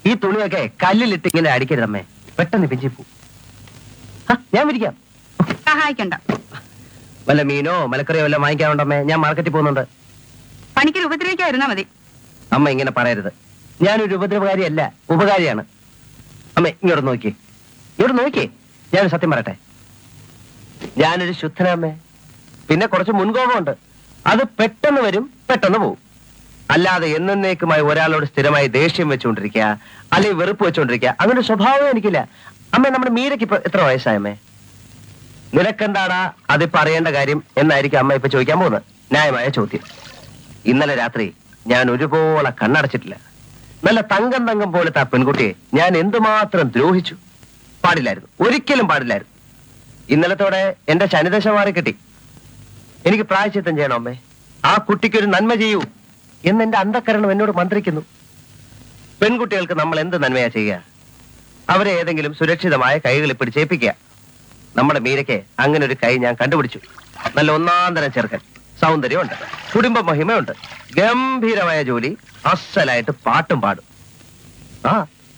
ഈ തുണിയൊക്കെ കല്ലിലിട്ട് ഇങ്ങനെ അടിക്കരുതമ്മേ പെട്ടെന്ന് പിഞ്ചി പോ ഞാൻ വിരിക്കാം സഹായിക്കണ്ട വല്ല മീനോ മലക്കറിയോ വല്ല വാങ്ങിക്കാനുണ്ടമ്മേ ഞാൻ മാർക്കറ്റിൽ പോകുന്നുണ്ട് പണിക്ക് ഉപദ്രവിക്കാതിരുന്നാ മതി അമ്മ ഇങ്ങനെ പറയരുത് ഞാനൊരു ഉപദ്രവകാരിയല്ല ഉപകാരിയാണ് അമ്മ ഇങ്ങോട്ട് നോക്കി ഇങ്ങോട്ട് നോക്കി ഞാനൊരു സത്യം പറയട്ടെ ഞാനൊരു ശുദ്ധനമ്മേ പിന്നെ കുറച്ച് മുൻകോപമുണ്ട് അത് പെട്ടെന്ന് വരും പെട്ടെന്ന് പോവും അല്ലാതെ എന്നേക്കുമായി ഒരാളോട് സ്ഥിരമായി ദേഷ്യം വെച്ചുകൊണ്ടിരിക്കുക അല്ലെങ്കിൽ വെറുപ്പ് വെച്ചുകൊണ്ടിരിക്കുക അങ്ങനെ ഒരു സ്വഭാവം എനിക്കില്ല അമ്മ നമ്മുടെ മീരയ്ക്ക് ഇപ്പൊ എത്ര വയസ്സായമ്മേ നിനക്കെന്താടാ അതിപ്പോ അറിയേണ്ട കാര്യം എന്നായിരിക്കും അമ്മ ഇപ്പൊ ചോദിക്കാൻ പോകുന്നത് ന്യായമായ ചോദ്യം ഇന്നലെ രാത്രി ഞാൻ ഒരുപോലെ കണ്ണടച്ചിട്ടില്ല നല്ല തങ്കം തങ്കം പോലത്തെ ആ പെൺകുട്ടിയെ ഞാൻ എന്തുമാത്രം ദ്രോഹിച്ചു പാടില്ലായിരുന്നു ഒരിക്കലും പാടില്ലായിരുന്നു ഇന്നലത്തോടെ എന്റെ ശനിദശ മാറി കിട്ടി എനിക്ക് പ്രായച്ചിത്തം ചെയ്യണം അമ്മേ ആ കുട്ടിക്കൊരു നന്മ ചെയ്യൂ എന്ന് എന്റെ അന്ധക്കരണം എന്നോട് മന്ത്രിക്കുന്നു പെൺകുട്ടികൾക്ക് നമ്മൾ എന്ത് നന്മയാ ചെയ്യുക അവരെ ഏതെങ്കിലും സുരക്ഷിതമായ കൈകളിൽ പിടിച്ചേൽപ്പിക്കുക നമ്മുടെ മീരയ്ക്ക് അങ്ങനെ ഒരു കൈ ഞാൻ കണ്ടുപിടിച്ചു നല്ല ഒന്നാം തരം ചെറുക്കൻ സൗന്ദര്യമുണ്ട് കുടുംബ മഹിമയുണ്ട് ഗംഭീരമായ ജോലി അസലായിട്ട് പാട്ടും പാടും ആ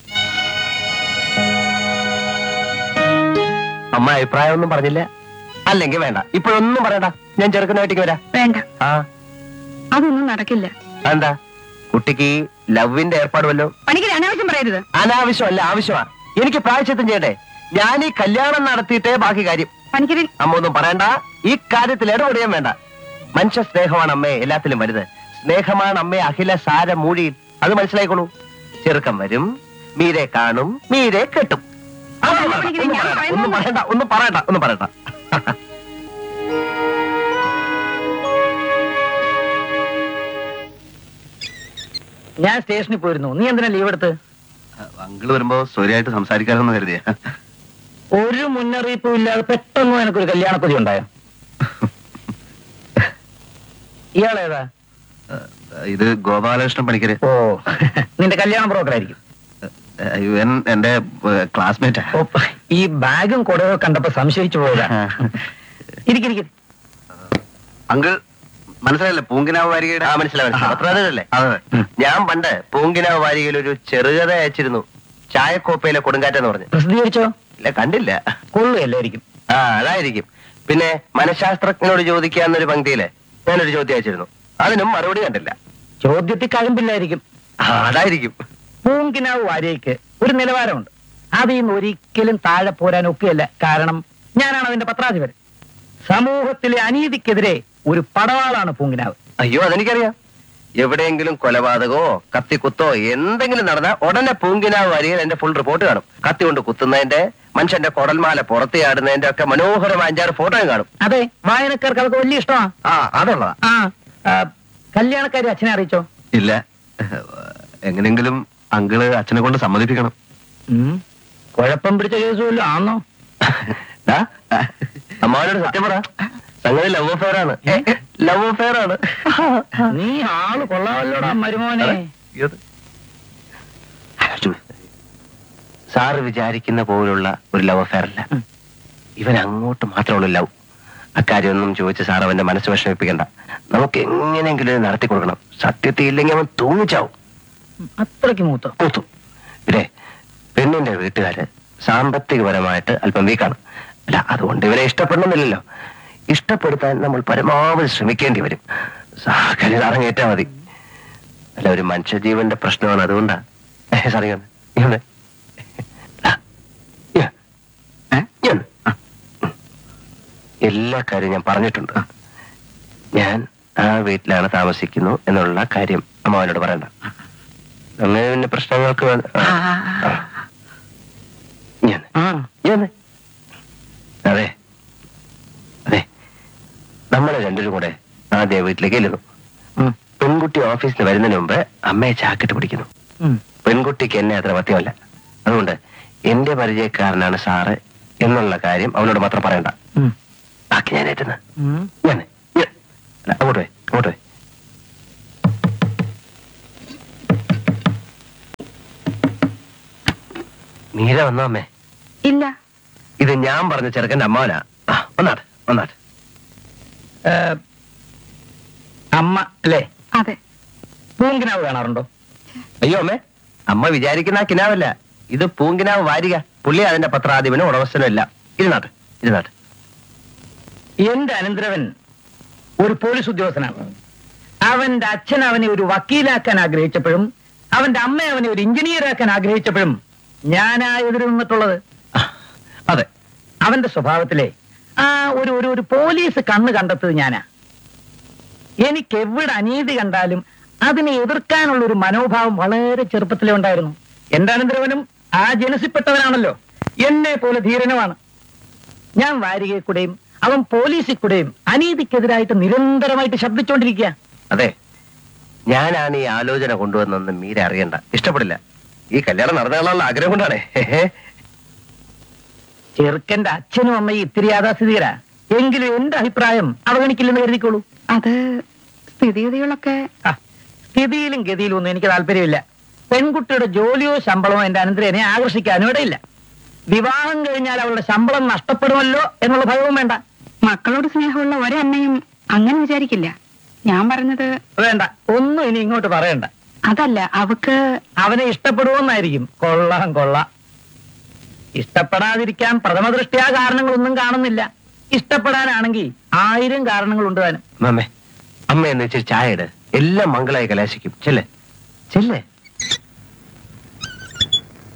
അമ്മ അഭിപ്രായമൊന്നും പറഞ്ഞില്ല അല്ലെങ്കിൽ വേണ്ട ഇപ്പോഴൊന്നും പറയണ്ട ഞാൻ ചെറുക്കനായിട്ടേക്ക് വരാം വേണ്ട ആ അതൊന്നും നടക്കില്ല എന്താ കുട്ടിക്ക് ലവിന്റെ ഏർപ്പാട് വല്ലോ പണിക്ക് അനാവശ്യം പറയരുത് അനാവശ്യമല്ല ആവശ്യമാണ് എനിക്ക് പ്രായച്ചിത്തം ചെയ്യട്ടെ ഞാൻ ഈ കല്യാണം നടത്തിയിട്ടേ ബാക്കി കാര്യം പണിക്കര് അമ്മ ഒന്നും പറയണ്ട ഈ കാര്യത്തിൽ ഇടപെടുകയും വേണ്ട മനുഷ്യ സ്നേഹമാണ് അമ്മയെ എല്ലാത്തിലും വലുത് സ്നേഹമാണ് അമ്മയെ അഖില സാര മൂഴിയിൽ അത് മനസ്സിലായിക്കോളൂ ചെറുക്കം വരും മീരെ കാണും മീരെ കെട്ടും ആ, ഒന്നും പറയണ്ട, ഒന്നും പറയണ്ട ഒന്നും പറയണ്ട ഒന്നും പറയണ്ട ഞാൻ സ്റ്റേഷനിൽ പോയിരുന്നു നീ എന്തിനാ ലീവ് എടുത്ത് അങ്കിള് വരുമ്പോ സ്വരമായിട്ട് സംസാരിക്കാറെന്ന് കരുതിയ ഒരു മുന്നറിയിപ്പും ഇല്ലാതെ പെട്ടെന്ന് എനിക്കൊരു കല്യാണപ്പൊതി ഉണ്ടായോ ഇയാളേതാ ഇത് ഗോപാലകൃഷ്ണൻ പണിക്കര് ഓ നിന്റെ കല്യാണ ബ്രോക്കർ ആയിരിക്കും ഇവൻ എന്റെ ക്ലാസ്മേറ്റാ ഓ, ഈ ബാഗും കുടയോ കണ്ടപ്പോ സംശയിച്ചു പോയതാ ഇരിക്കിരിക്കും അങ്കിൾ മനസ്സിലായില്ലേ പൂങ്കിനാവ് വാരികയുടെ ആ മനസ്സിലായി പത്രല്ലേ ഞാൻ പണ്ട് പൂങ്കിനാവ് വാരികയിൽ ഒരു ചെറുകഥ അയച്ചിരുന്നു ചായക്കോപ്പയിലെ കൊടുങ്കാറ്റെന്ന് പറഞ്ഞു പ്രസിദ്ധീകരിച്ചോ ഇല്ല കണ്ടില്ല കൊള്ളുകയല്ലായിരിക്കും ആ അതായിരിക്കും പിന്നെ മനഃശാസ്ത്രജ്ഞനോട് ചോദിക്കാന്നൊരു പങ്ക്തിയില് ഞാനൊരു ചോദ്യം അയച്ചിരുന്നു അതിനും മറുപടി കണ്ടില്ല ചോദ്യത്തിൽ കഴമ്പില്ലായിരിക്കും ആ, അതായിരിക്കും പൂങ്കിനാവ് വാര്യയ്ക്ക് ഒരു നിലവാരമുണ്ട് അതിൽ നിന്ന് ഒരിക്കലും താഴെ പോരാൻ ഒക്കുകയല്ല കാരണം ഞാനാണ് അതിന്റെ പത്രാധിപൻ സമൂഹത്തിലെ അനീതിക്കെതിരെ ഒരു പടവാളാണ് പൂങ്കിനാവ് അയ്യോ അതെനിക്കറിയാം എവിടെയെങ്കിലും കൊലപാതകമോ കത്തിക്കുത്തോ എന്തെങ്കിലും നടന്നാൽ ഉടനെ പൂങ്കിനാവ് വരികയിൽ എന്റെ ഫുൾ റിപ്പോർട്ട് കാണും കത്തി കൊണ്ട് കുത്തുന്നതിന്റെ മനുഷ്യന്റെ കുടൽമാല പുറത്ത് ചാടുന്നതിന്റെ ഒക്കെ മനോഹരമായ അഞ്ചാറ് ഫോട്ടോയും കാണും അതെ വായനക്കാർക്ക് അതൊക്കെ വലിയ ഇഷ്ടമാ ആ അതുള്ളതാ ആ ആ, കല്യാണക്കാരി അച്ഛനെ അറിയിച്ചോ ഇല്ല എങ്ങനെങ്കിലും അങ്കിള് അച്ഛനെ കൊണ്ട് സമ്മതിപ്പിക്കണം ഉം. കുഴപ്പം പിടിച്ച കേസ് വല്ലതും ആണോ അമ്മാവനോട് സത്യം പറ സംഗതി ലവ് അഫെയർ ആണ് ലവ് അഫെയർ ആണ് നീ ആള് കൊള്ളാമല്ലോടാ മരുമോനെ സാറ് വിചാരിക്കുന്ന പോലുള്ള ഒരു ലവ് അഫെയർ അല്ല ഉം. ഇവൻ അങ്ങോട്ട് മാത്രമുള്ള ലവ് അക്കാര്യമൊന്നും ചോദിച്ച് സാർ അവന്റെ മനസ്സ് വിഷമിപ്പിക്കണ്ട നമുക്ക് എങ്ങനെയെങ്കിലും ഇത് നടത്തി കൊടുക്കണം സത്യത്തിൽ ഇല്ലെങ്കിൽ അവൻ തൂങ്ങിച്ചാവും അത്രയ്ക്ക് മൂത്തോ പൂത്തു പിന്നെ പെണ്ണിന്റെ വീട്ടുകാര് സാമ്പത്തികപരമായിട്ട് അല്പം വീക്കാണ് അല്ല അതുകൊണ്ട് ഇവരെ ഇഷ്ടപ്പെടണമെന്നില്ലല്ലോ ഇഷ്ടപ്പെടുത്താൻ നമ്മൾ പരമാവധി ശ്രമിക്കേണ്ടി വരും സാഹചര്യം ഇറങ്ങിയേറ്റാ മതി അല്ല ഒരു മനുഷ്യജീവന്റെ പ്രശ്നമാണ് അതുകൊണ്ടാ ഏ, സാറേ ഇങ്ങ് വന്ന്, ഇങ്ങ് വന്ന്. ആ, ഇങ്ങ്. ഏ, ഇങ്ങ് വന്ന്. ആ. എല്ലാ കാര്യവും ഞാൻ പറഞ്ഞിട്ടുണ്ട് ഞാൻ ആ വീട്ടിലാണ് താമസിക്കുന്നു എന്നുള്ള കാര്യം അമ്മാവനോട് പറയണ്ട അങ്ങനെ പിന്നെ പ്രശ്നങ്ങൾക്ക് വേ- ആ. ആ. ഞാൻ ആ ഞാൻ അതെ അതെ നമ്മളെ രണ്ടുപേരും കൂടെ ആദ്യ വീട്ടിലേക്ക് ചെല്ലുന്നു ഉം. പെൺകുട്ടി ഓഫീസിൽ നിന്ന് വരുന്നതിന് മുമ്പ് അമ്മയെ ചാക്കിട്ട് പിടിക്കുന്നു ഉം. പെൺകുട്ടിക്ക് എന്നെ അത്ര പത്യമല്ല അതുകൊണ്ട് എന്റെ പരിചയക്കാരനാണ് സാറ് എന്നുള്ള കാര്യം അവനോട് മാത്രം പറയണ്ട ഉം. ബാക്കി ഞാൻ ഏറ്റുന്നത് ഉം. ഞാൻ ഞാൻ. അല്ല, അങ്ങോട്ട് പോയി അങ്ങോട്ട് പോയി മീര വന്നോ അമ്മേ ഇല്ല ഇത് ഞാൻ പറഞ്ഞ ചെറുക്കന്റെ അമ്മാവനാ ആ, വന്നാട്ടെ വന്നാട്ടെ ഏ, അമ്മ അല്ലേ അതെ പൂങ്കിനാവ് കാണാറുണ്ടോ അയ്യോ അമ്മേ അമ്മ വിചാരിക്കുന്ന ആ കിനാവല്ല ഇത് പൂങ്കിനാവ് വാരിക പുള്ളി അതിന്റെ പത്രാധിപനും ഉടമസ്ഥനും ഇല്ല ഇരുന്നാട്ട് ഇരുന്നാട്ട് എന്റെ അനന്തരവൻ ഒരു പോലീസ് ഉദ്യോഗസ്ഥനാണ് അവന്റെ അച്ഛൻ അവനെ ഒരു വക്കീലാക്കാൻ ആഗ്രഹിച്ചപ്പോഴും അവന്റെ അമ്മ അവനെ ഒരു എഞ്ചിനീയറാക്കാൻ ആഗ്രഹിച്ചപ്പോഴും ഞാനാ എതിര് നിന്നിട്ടുള്ളത് ആ, അതെ അവന്റെ സ്വഭാവത്തിലെ ആ ഒരു ഒരു ഒരു പോലീസ് കണ്ണ് കണ്ടെത്തത് ഞാനാ എനിക്ക് എവിടെ അനീതി കണ്ടാലും അതിനെ എതിർക്കാനുള്ള ഒരു മനോഭാവം വളരെ ചെറുപ്പത്തിലേ ഉണ്ടായിരുന്നു എന്റെ അനന്തരവനും ആ ജനസിൽപ്പെട്ടവനാണല്ലോ എന്നെ പോലെ ധീരനുമാണ് ഞാൻ വാരികയിൽ കൂടെയും അവൻ പോലീസിൽ കൂടെയും അനീതിക്കെതിരായിട്ട് നിരന്തരമായിട്ട് ശബ്ദിച്ചുകൊണ്ടിരിക്കുക അതെ ഞാനാണ് ഈ ആലോചന കൊണ്ടുവന്നെന്ന് മീര അറിയണ്ട ഇഷ്ടപ്പെടില്ല ഈ കല്യാണം നടന്നാലുള്ള ആഗ്രഹം കൊണ്ടാണേ ചെറുക്കന്റെ അച്ഛനും അമ്മയും ഇത്തിരി യാഥാസ്ഥിതികരാ എങ്കിലും എന്റെ അഭിപ്രായം അവഗണിക്കില്ലെന്ന് കരുതിക്കോളൂ അത് സ്ഥിതിഗതികളൊക്കെ ആ, സ്ഥിതിയിലും ഗതിയിലും ഒന്നും എനിക്ക് താല്പര്യമില്ല പെൺകുട്ടിയുടെ ജോലിയോ ശമ്പളമോ എന്റെ അനന്തരനെ ആകർഷിക്കാനും ഇടയില്ല വിവാഹം കഴിഞ്ഞാൽ അവളുടെ ശമ്പളം നഷ്ടപ്പെടുമല്ലോ എന്നുള്ള ഭയവും വേണ്ട മക്കളോട് സ്നേഹമുള്ള ഒരമ്മയും അങ്ങനെ വിചാരിക്കില്ല ഞാൻ പറഞ്ഞത് വേണ്ട ഒന്നും ഇനി ഇങ്ങോട്ട് പറയണ്ട അതല്ല അവക്ക് അവനെ ഇഷ്ടപ്പെടുമെന്നായിരിക്കും കൊള്ളാം കൊള്ളാം ഇഷ്ടപ്പെടാതിരിക്കാൻ പ്രഥമ ദൃഷ്ടിയാ കാരണങ്ങളൊന്നും കാണുന്നില്ല ഇഷ്ടപ്പെടാനാണെങ്കിൽ ആയിരം കാരണങ്ങളുണ്ട് താനും മമ്മേ അമ്മ എന്ന് വെച്ചിട്ട് ചായ ഇട് എല്ലാം മംഗളായി കലാശിക്കും ചെല്ലേ ചെല്ലേ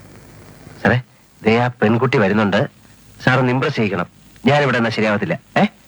സാറേ ദേ ആ പെൺകുട്ടി വരുന്നുണ്ട് സാറൊന്ന് ഇമ്പ്രസ് ചെയ്യിക്കണം ഞാനിവിടെ എന്നാ ശരിയാവത്തില്ല ഏ